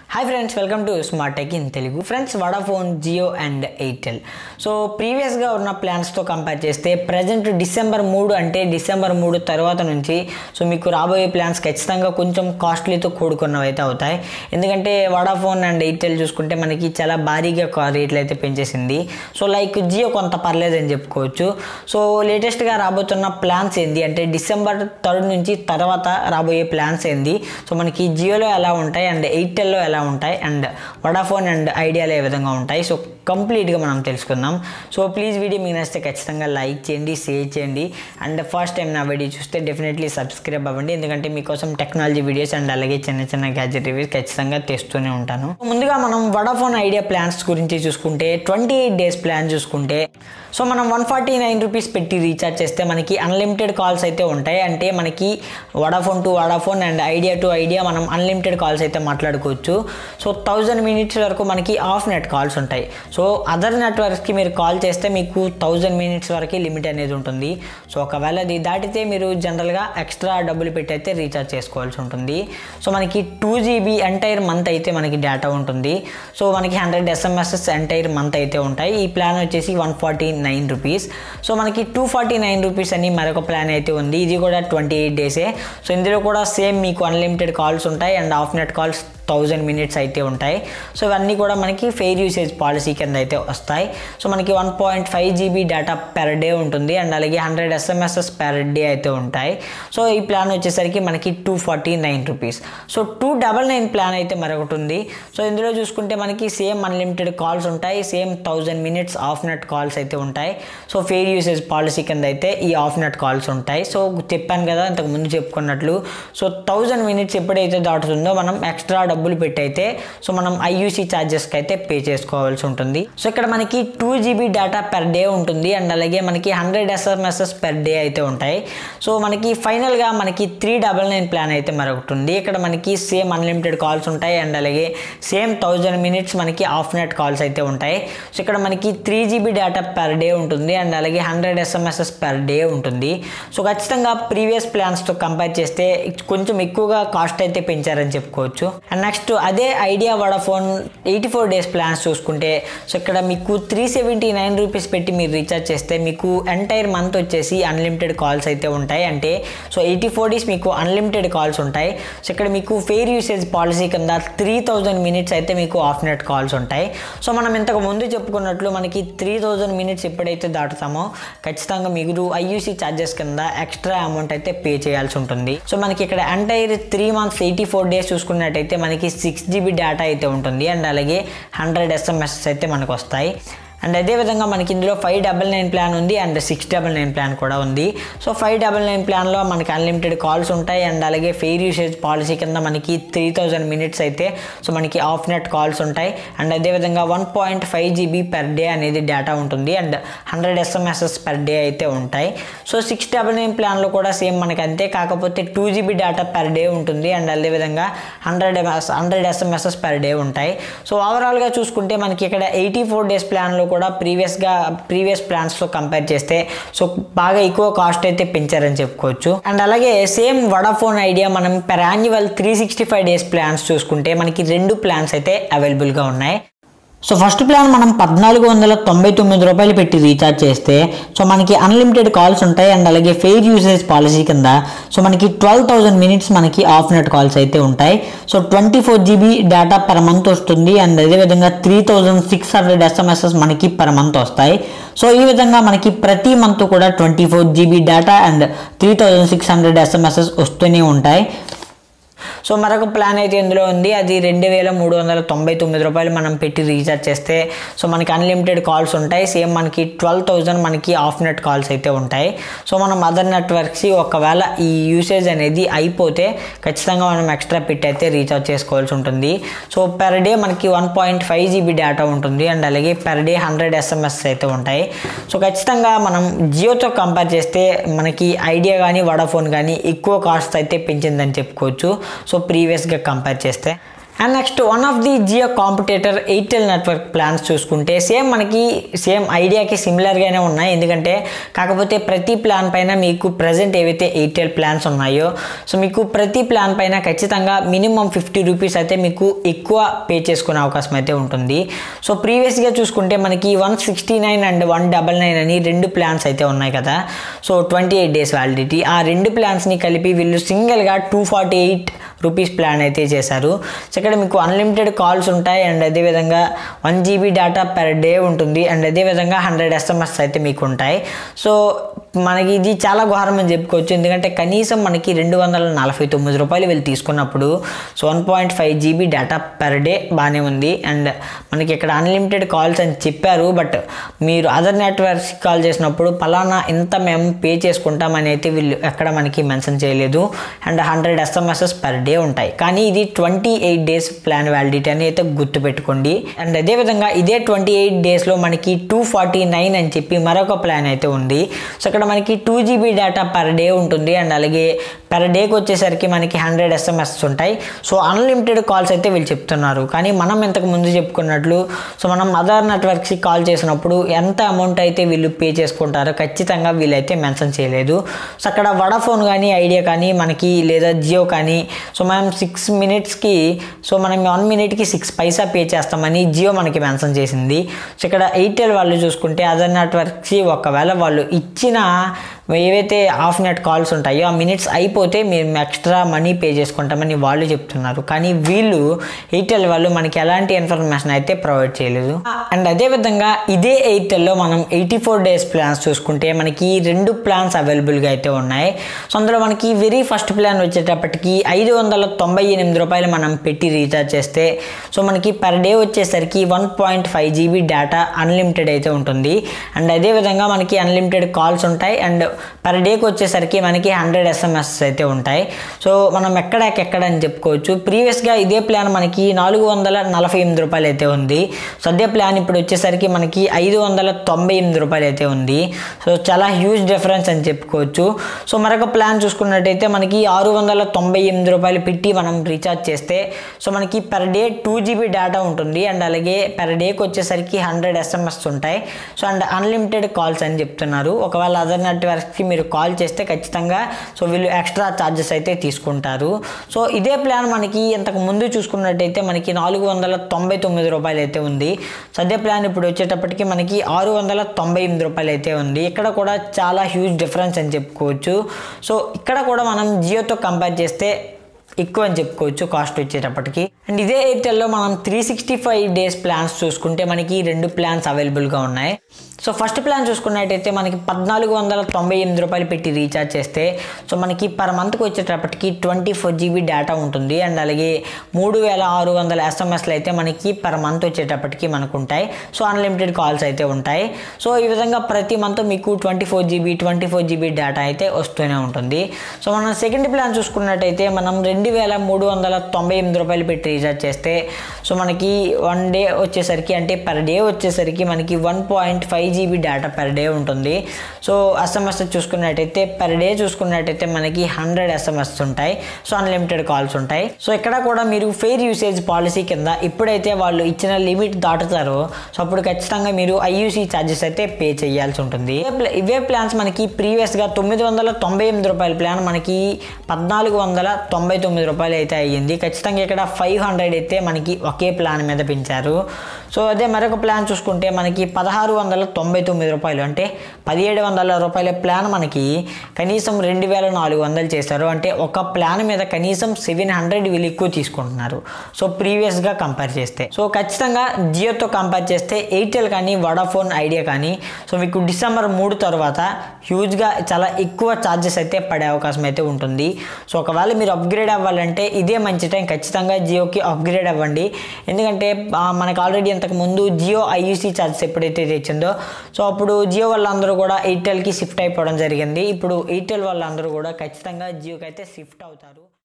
hi friends welcome to smart tech in Telugu friends Vodafone Jio and Airtel so ప్రీవియస్గా ఉన్న ప్లాన్స్తో compare చేస్తే present December మూడు అంటే డిసెంబర్ మూడు తర్వాత నుంచి సో మీకు రాబోయే ప్లాన్స్ ఖచ్చితంగా కొంచెం కాస్ట్లీతో కూడుకున్నవి అయితే అవుతాయి ఎందుకంటే వడాఫోన్ అండ్ ఎయిర్టెల్ చూసుకుంటే మనకి చాలా భారీగా కా- రేట్లు అయితే పెంచేసింది సో లైక్ జియో కొంత పర్లేదని చెప్పుకోవచ్చు సో లేటెస్ట్గా రాబోతున్న ప్లాన్స్ ఏంది అంటే డిసెంబర్ థర్డ్ నుంచి తర్వాత రాబోయే ప్లాన్స్ ఏంది సో మనకి జియోలో ఎలా ఉంటాయి అండ్ ఎయిర్టెల్లో ఎలా ఉంటాయి అండ్ వడాఫోన్ అండ్ ఐడియాలో ఏ విధంగా ఉంటాయి సో కంప్లీట్గా మనం తెలుసుకుందాం సో ప్లీజ్ వీడియో మీకు నచ్చితే ఖచ్చితంగా లైక్ చేయండి షేర్ చేయండి అండ్ ఫస్ట్ టైం నా వీడియో చూస్తే డెఫినెట్లీ సబ్స్క్రైబ్ అవ్వండి ఎందుకంటే మీకోసం టెక్నాలజీ వీడియోస్ అండ్ అలాగే చిన్న చిన్న గ్యాజెట్ రివ్యూస్ ఖచ్చితంగా తెస్తూనే ఉంటాను ముందుగా మనం వడాఫోన్ ఐడియా ప్లాన్స్ గురించి చూసుకుంటే ట్వంటీ ఎయిట్ డేస్ ప్లాన్ చూసుకుంటే సో మనం వన్ ఫార్టీ నైన్ రూపీస్ పెట్టి రీఛార్జ్ చేస్తే మనకి అన్లిమిటెడ్ కాల్స్ అయితే ఉంటాయి అంటే మనకి Vodafone to Vodafone and Idea to Idea మనం అన్లిమిటెడ్ కాల్స్ అయితే మాట్లాడుకోవచ్చు సో థౌజండ్ మినిట్స్ వరకు మనకి ఆఫ్ నెట్ కాల్స్ ఉంటాయి సో అదర్ నెట్వర్క్స్కి మీరు కాల్ చేస్తే మీకు థౌజండ్ మినిట్స్ వరకు లిమిట్ అనేది ఉంటుంది సో ఒకవేళ అది దాటితే మీరు జనరల్గా ఎక్స్ట్రా డబ్బులు పెట్టి అయితే రీఛార్జ్ చేసుకోవాల్సి ఉంటుంది సో మనకి టూ జీబీ ఎంటైర్ మంత్ అయితే మనకి డేటా ఉంటుంది సో మనకి హండ్రెడ్ ఎస్ఎంఎస్ఎస్ ఎంటైర్ మంత్ అయితే ఉంటాయి ఈ ప్లాన్ వచ్చేసి one forty nine rupees so మనకి టూ ఫార్టీ నైన్ రూపీస్ అని మరొక ప్లాన్ అయితే ఉంది ఇది కూడా ట్వంటీ ఎయిట్ డేసే సో ఇందులో కూడా సేమ్ మీకు అన్లిమిటెడ్ కాల్స్ ఉంటాయి and off net calls thousand minutes అయితే ఉంటాయి సో ఇవన్నీ కూడా మనకి ఫెయిర్ యూసేజ్ పాలసీ కింద అయితే వస్తాయి సో మనకి one point five GB data per day ఉంటుంది అండ్ అలాగే హండ్రెడ్ ఎస్ఎంఎస్ఎస్ పెర్ డే అయితే ఉంటాయి సో ఈ ప్లాన్ వచ్చేసరికి మనకి two forty nine rupees so two double nine plan అయితే మరొకటి ఉంది సో ఇందులో చూసుకుంటే మనకి సేమ్ అన్లిమిటెడ్ కాల్స్ ఉంటాయి same thousand minutes off net calls అయితే ఉంటాయి సో ఫెయిర్ యూసేజ్ పాలసీ కింద అయితే ఈ ఆఫ్ నెట్ కాల్స్ ఉంటాయి సో చెప్పాను కదా ఇంతకు ముందు చెప్పుకున్నట్లు సో థౌజండ్ మినిట్స్ ఎప్పుడైతే దాటుతుందో మనం ఎక్స్ట్రా డబ్బులు పెట్టి అయితే సో మనం ఐయూసీ ఛార్జెస్కి అయితే పే చేసుకోవాల్సి ఉంటుంది సో ఇక్కడ మనకి two GB data per day ఉంటుంది అండ్ అలాగే మనకి హండ్రెడ్ ఎస్ఎంఎస్ఎస్ పెర్ డే అయితే ఉంటాయి సో మనకి ఫైనల్గా మనకి త్రీ డబల్ నైన్ ప్లాన్ అయితే మరొకటి ఉంది ఇక్కడ మనకి సేమ్ అన్లిమిటెడ్ కాల్స్ ఉంటాయి అండ్ అలాగే సేమ్ థౌజండ్ మినిట్స్ మనకి ఆఫ్ నెట్ కాల్స్ అయితే ఉంటాయి సో ఇక్కడ మనకి three GB data per day ఉంటుంది అండ్ అలాగే హండ్రెడ్ ఎస్ఎంఎస్ఎస్ పెర్ డే ఉంటుంది సో ఖచ్చితంగా ప్రీవియస్ ప్లాన్స్తో కంపేర్ చేస్తే కొంచెం ఎక్కువగా కాస్ట్ అయితే పెంచారని చెప్పుకోవచ్చు అండ్ నెక్స్ట్ అదే Idea Vodafone eighty four days plans చూసుకుంటే సో ఇక్కడ మీకు త్రీ సెవెంటీ నైన్ రూపీస్ పెట్టి మీరు రీఛార్జ్ చేస్తే మీకు ఎంటైర్ మంత్ వచ్చేసి అన్లిమిటెడ్ కాల్స్ అయితే ఉంటాయి అంటే సో ఎయిటీ ఫోర్ డేస్ మీకు అన్లిమిటెడ్ కాల్స్ ఉంటాయి సో ఇక్కడ మీకు ఫెయిర్ యూసేజ్ పాలసీ కింద త్రీ థౌజండ్ మినిట్స్ అయితే మీకు ఆఫ్ నెట్ కాల్స్ ఉంటాయి సో మనం ఇంతకు ముందు చెప్పుకున్నట్లు మనకి త్రీ థౌజండ్ మినిట్స్ ఎప్పుడైతే దాటుతామో ఖచ్చితంగా మీరు ఐయూసీ ఛార్జెస్ కింద ఎక్స్ట్రా అమౌంట్ అయితే పే చేయాల్సి ఉంటుంది సో మనకి ఇక్కడ entire three months eighty four days చూసుకున్నట్టయితే మనకి సిక్స్ జీబీ డేటా అయితే ఉంటుంది అండ్ అలాగే హండ్రెడ్ ఎస్ఎంఎస్ అయితే మనకు వస్తాయి అండ్ అదేవిధంగా మనకి ఇందులో ఫైవ్ డబల్ నైన్ ప్లాన్ ఉంది and six double nine plan కూడా ఉంది సో ఫైవ్ డబల్ నైన్ ప్లాన్లో మనకి అన్లిమిటెడ్ కాల్స్ ఉంటాయి అండ్ అలాగే ఫెయిర్ యూసేజ్ పాలసీ కింద మనకి త్రీ థౌజండ్ మినిట్స్ అయితే సో మనకి ఆఫ్ నెట్ కాల్స్ ఉంటాయి అండ్ అదేవిధంగా one point five GB per day అనేది డేటా ఉంటుంది and hundred SMSes per day అయితే ఉంటాయి సో సిక్స్ డబల్ నైన్ ప్లాన్లో కూడా సేమ్ మనకి అంతే కాకపోతే two GB data per day ఉంటుంది అండ్ అదేవిధంగా hundred MS hundred SMSes per day ఉంటాయి సో ఓవరాల్గా చూసుకుంటే మనకి ఇక్కడ ఎయిటీ ఫోర్ డేస్ ప్లాన్లో కూడా ప్రీవియస్గా ప్రీవియస్ ప్లాన్స్తో కంపేర్ చేస్తే సో బాగా ఎక్కువ కాస్ట్ అయితే పెంచారని చెప్పుకోవచ్చు అండ్ అలాగే సేమ్ వడాఫోన్ ఐడియా మనం per annual three sixty five days plans చూసుకుంటే మనకి రెండు ప్లాన్స్ అయితే అవైలబుల్గా ఉన్నాయి సో ఫస్ట్ ప్లాన్ మనం పద్నాలుగు వందల తొంభై తొమ్మిది రూపాయలు పెట్టి రీఛార్జ్ చేస్తే సో మనకి అన్లిమిటెడ్ కాల్స్ ఉంటాయి అండ్ అలాగే ఫెయిర్ యూసేజ్ పాలసీ కింద సో మనకి ట్వెల్వ్ థౌసండ్ మినిట్స్ మనకి ఆఫ్ నెట్ కాల్స్ అయితే ఉంటాయి so twenty four GB data per month వస్తుంది అండ్ అదేవిధంగా three thousand six hundred SMSes మనకి పర్ మంత్ వస్తాయి సో ఈ విధంగా మనకి ప్రతి మంత్ కూడా twenty four GB data and three thousand six hundred SMSes వస్తూనే ఉంటాయి సో మరొక ప్లాన్ అయితే ఇందులో ఉంది అది రెండు వేల మూడు వందల తొంభై తొమ్మిది రూపాయలు మనం పెట్టి రీఛార్జ్ చేస్తే సో మనకి అన్లిమిటెడ్ కాల్స్ ఉంటాయి సేమ్ మనకి ట్వెల్వ్ థౌజండ్ మనకి ఆఫ్ నెట్ కాల్స్ అయితే ఉంటాయి సో మనం అదర్ నెట్వర్క్స్ ఒకవేళ ఈ యూసేజ్ అనేది అయిపోతే ఖచ్చితంగా మనం ఎక్స్ట్రా పెట్టి అయితే రీఛార్జ్ చేసుకోవాల్సి ఉంటుంది సో పెర్ డే మనకి one point five GB data ఉంటుంది అండ్ అలాగే పెర్ డే హండ్రెడ్ ఎస్ఎంఎస్ అయితే ఉంటాయి సో ఖచ్చితంగా మనం జియోతో కంపేర్ చేస్తే మనకి ఐడియా కానీ వడాఫోన్ కానీ ఎక్కువ కాస్ట్ అయితే పెంచిందని చెప్పుకోవచ్చు సో ప్రీవియస్గా కంపేర్ చేస్తే and next one of the Jio competitor Airtel network plans చూసుకుంటే సేమ్ మనకి సేమ్ ఐడియాకి సిమిలర్గానే ఉన్నాయి ఎందుకంటే కాకపోతే ప్రతి ప్లాన్ పైన మీకు ప్రజెంట్ ఏవైతే ఎయిర్టెల్ ప్లాన్స్ ఉన్నాయో సో మీకు ప్రతి ప్లాన్ పైన ఖచ్చితంగా మినిమం ఫిఫ్టీ రూపీస్ అయితే మీకు ఎక్కువ పే చేసుకునే అవకాశం అయితే ఉంటుంది సో ప్రీవియస్గా చూసుకుంటే మనకి one sixty nine and one double nine అని రెండు ప్లాన్స్ అయితే ఉన్నాయి కదా so twenty eight days validity ఆ రెండు ప్లాన్స్ని కలిపి వీళ్ళు సింగిల్గా two forty eight rupees plan అయితే చేశారు సో ఇక్కడ మీకు అన్లిమిటెడ్ కాల్స్ ఉంటాయి అండ్ అదేవిధంగా one GB data per day ఉంటుంది అండ్ అదేవిధంగా హండ్రెడ్ ఎస్ఎంఎస్ అయితే మీకు ఉంటాయి సో మనకి ఇది చాలా ఘోరం అని చెప్పుకోవచ్చు ఎందుకంటే కనీసం మనకి రెండు వందల నలభై తొమ్మిది రూపాయలు వీళ్ళు తీసుకున్నప్పుడు so one point five GB data per day బాగానే ఉంది అండ్ మనకి ఇక్కడ అన్లిమిటెడ్ కాల్స్ అని చెప్పారు బట్ మీరు అదర్ నెట్వర్క్స్ కాల్ చేసినప్పుడు పలానా ఇంత మేము పే చేసుకుంటామని అయితే వీళ్ళు ఎక్కడ మనకి మెన్షన్ చేయలేదు and hundred SMSes per day ఉంటాయి కానీ ఇది twenty eight days plan validity అని అయితే గుర్తుపెట్టుకోండి అండ్ అదేవిధంగా ఇదే ట్వంటీ ఎయిట్ డేస్లో మనకి టూ ఫార్టీ నైన్ అని చెప్పి మరొక ప్లాన్ అయితే ఉంది సో ఇక్కడ మనకి two GB data per day ఉంటుంది అండ్ అలాగే పర్ డేకి వచ్చేసరికి మనకి హండ్రెడ్ ఎస్ఎంఎస్ ఉంటాయి సో అన్లిమిటెడ్ కాల్స్ అయితే వీళ్ళు చెప్తున్నారు కానీ మనం ఇంతకు ముందు చెప్పుకున్నట్లు సో మనం అదర్ నెట్వర్క్స్కి కాల్ చేసినప్పుడు ఎంత అమౌంట్ అయితే వీళ్ళు పే చేసుకుంటారో ఖచ్చితంగా వీళ్ళైతే మెన్షన్ చేయలేదు సో అక్కడ వడాఫోన్ కానీ ఐడియా కానీ మనకి లేదా జియో కానీ సో మనం సిక్స్ మినిట్స్కి సో మనం వన్ మినిట్కి సిక్స్ పైసా పే చేస్తామని జియో మనకి మెన్షన్ చేసింది సో ఇక్కడ ఎయిర్టెల్ వాళ్ళు చూసుకుంటే అదర్ నెట్వర్క్కి ఒకవేళ వాళ్ళు ఇచ్చిన ఏవైతే హాఫ్ నెట్ కాల్స్ ఉంటాయో ఆ మినిట్స్ అయిపోతే మేము ఎక్స్ట్రా మనీ పే చేసుకుంటామని వాళ్ళు చెప్తున్నారు కానీ వీళ్ళు ఎయిర్టెల్ వాళ్ళు మనకి ఎలాంటి ఇన్ఫర్మేషన్ అయితే ప్రొవైడ్ చేయలేదు అండ్ అదేవిధంగా ఇదే ఎయిర్టెల్లో మనం ఎయిటీ ఫోర్ డేస్ ప్లాన్స్ చూసుకుంటే మనకి రెండు ప్లాన్స్ అవైలబుల్గా అయితే ఉన్నాయి సో అందులో మనకి వెరీ ఫస్ట్ ప్లాన్ వచ్చేటప్పటికి ఐదు వందల తొంభై ఎనిమిది రూపాయలు మనం పెట్టి రీఛార్జ్ చేస్తే సో మనకి పర్ డే వచ్చేసరికి one point five GB data unlimited అయితే ఉంటుంది అండ్ అదేవిధంగా మనకి అన్లిమిటెడ్ కాల్స్ ఉంటాయి అండ్ పర్ డేకి వచ్చేసరికి మనకి హండ్రెడ్ ఎస్ఎంఎస్ అయితే ఉంటాయి సో మనం ఎక్కడెక్కడ అని చెప్పుకోవచ్చు ప్రీవియస్గా ఇదే ప్లాన్ మనకి నాలుగు వందల నలభై ఎనిమిది రూపాయలు అయితే ఉంది సో అదే ప్లాన్ ఇప్పుడు వచ్చేసరికి మనకి ఐదు వందల తొంభై ఎనిమిది రూపాయలు అయితే ఉంది సో చాలా హ్యూజ్ డిఫరెన్స్ అని చెప్పుకోవచ్చు సో మరొక ప్లాన్ చూసుకున్నట్టయితే మనకి ఆరు వందల తొంభై ఎనిమిది రూపాయలు పెట్టి మనం రీఛార్జ్ చేస్తే సో మనకి per day two GB data ఉంటుంది అండ్ అలాగే పర్ డేకి వచ్చేసరికి హండ్రెడ్ ఎస్ఎంఎస్ ఉంటాయి సో అండ్ అన్లిమిటెడ్ కాల్స్ అని చెప్తున్నారు ఒకవేళ అదర్ నెట్వర్క్కి మీరు కాల్ చేస్తే ఖచ్చితంగా సో వీళ్ళు ఎక్స్ట్రా ఛార్జెస్ అయితే తీసుకుంటారు సో ఇదే ప్లాన్ మనకి ఇంతకు ముందు చూసుకున్నట్టయితే మనకి నాలుగు వందల తొంభై తొమ్మిది రూపాయలు అయితే ఉంది సో అదే ప్లాన్ ఇప్పుడు వచ్చేటప్పటికి మనకి ఆరు వందల తొంభై ఎనిమిది రూపాయలు అయితే ఉంది ఇక్కడ కూడా చాలా హ్యూజ్ డిఫరెన్స్ అని చెప్పుకోవచ్చు సో ఇక్కడ కూడా మనం జియోతో కంపేర్ చేస్తే ఎక్కువ అని చెప్పుకోవచ్చు కాస్ట్ వచ్చేటప్పటికి అండ్ ఇదే ఎయిర్టెల్లో మనం three sixty five days plans చూసుకుంటే మనకి రెండు ప్లాన్స్ అవైలబుల్గా ఉన్నాయి సో ఫస్ట్ ప్లాన్ చూసుకున్నట్టయితే మనకి పద్నాలుగు వందల తొంభై ఎనిమిది రూపాయలు పెట్టి రీఛార్జ్ చేస్తే సో మనకి పర్ మంత్కి వచ్చేటప్పటికి ట్వంటీ ఫోర్ జీబీ డేటా ఉంటుంది అండ్ అలాగే మూడు వేల ఆరు వందల ఎస్ఎంఎస్లు అయితే మనకి పర్ మంత్ వచ్చేటప్పటికి మనకు ఉంటాయి సో అన్లిమిటెడ్ కాల్స్ అయితే ఉంటాయి సో ఈ విధంగా ప్రతి మంత్ మీకు twenty four GB twenty four GB data అయితే వస్తూనే ఉంటుంది సో మనం సెకండ్ ప్లాన్ చూసుకున్నట్టయితే మనం రెండు వేల మూడు వందల తొంభై ఎనిమిది రూపాయలు పెట్టి రీఛార్జ్ చేస్తే సో మనకి వన్ డే వచ్చేసరికి అంటే పర్ డే వచ్చేసరికి మనకి one point five GB data per day ఉంటుంది సో ఎస్ఎంఎస్ చూసుకున్నట్టయితే పర్ డే చూసుకున్నట్టయితే మనకి హండ్రెడ్ ఎస్ఎంఎస్ ఉంటాయి సో అన్లిమిటెడ్ కాల్స్ ఉంటాయి సో ఇక్కడ కూడా మీరు ఫెయిర్ యూసేజ్ పాలసీ కింద ఎప్పుడైతే వాళ్ళు ఇచ్చిన లిమిట్ దాటుతారో సో అప్పుడు ఖచ్చితంగా మీరు ఐయూసీ ఛార్జెస్ అయితే పే చేయాల్సి ఉంటుంది ఇవే ప్లా- ఇవే ప్లాన్స్ మనకి ప్రీవియస్గా తొమ్మిది వందల తొంభై ఎనిమిది రూపాయల ప్లాన్ మనకి పద్నాలుగు వందల తొంభై తొమ్మిది రూపాయలు అయితే అయ్యింది ఖచ్చితంగా ఇక్కడ ఫైవ్ హండ్రెడ్ అయితే మనకి ఒకే ప్లాన్ మీద పెంచారు సో అదే మరొక ప్లాన్ చూసుకుంటే మనకి పదహారు వందల తొంభై తొమ్మిది రూపాయలు అంటే పదిహేడు వందల రూపాయల ప్లాన్ మనకి కనీసం రెండు వేల నాలుగు వందలు చేశారు అంటే ఒక ప్లాన్ మీద కనీసం సెవెన్ హండ్రెడ్ వీళ్ళు ఎక్కువ తీసుకుంటున్నారు సో ప్రీవియస్గా కంపేర్ చేస్తే సో ఖచ్చితంగా జియోతో కంపేర్ చేస్తే ఎయిర్టెల్ కానీ వడాఫోన్ ఐడియా కానీ సో మీకు డిసెంబర్ మూడు తర్వాత హ్యూజ్గా చాలా ఎక్కువ ఛార్జెస్ అయితే పడే అవకాశం అయితే ఉంటుంది సో ఒకవేళ మీరు అప్గ్రేడ్ అవ్వాలంటే ఇదే మంచి టైం ఖచ్చితంగా జియోకి అప్గ్రేడ్ అవ్వండి ఎందుకంటే ఆ, మనకు ఆల్రెడీ ఇంతకు ముందు జియో ఐయూసీ ఛార్జెస్ ఎప్పుడైతే తెచ్చిందో సో అప్పుడు జియో వాళ్ళందరూ కూడా ఎయిర్టెల్కి షిఫ్ట్ అయిపోవడం జరిగింది ఇప్పుడు ఎయిర్టెల్ వాళ్ళందరూ కూడా ఖచ్చితంగా జియోకి అయితే షిఫ్ట్ అవుతారు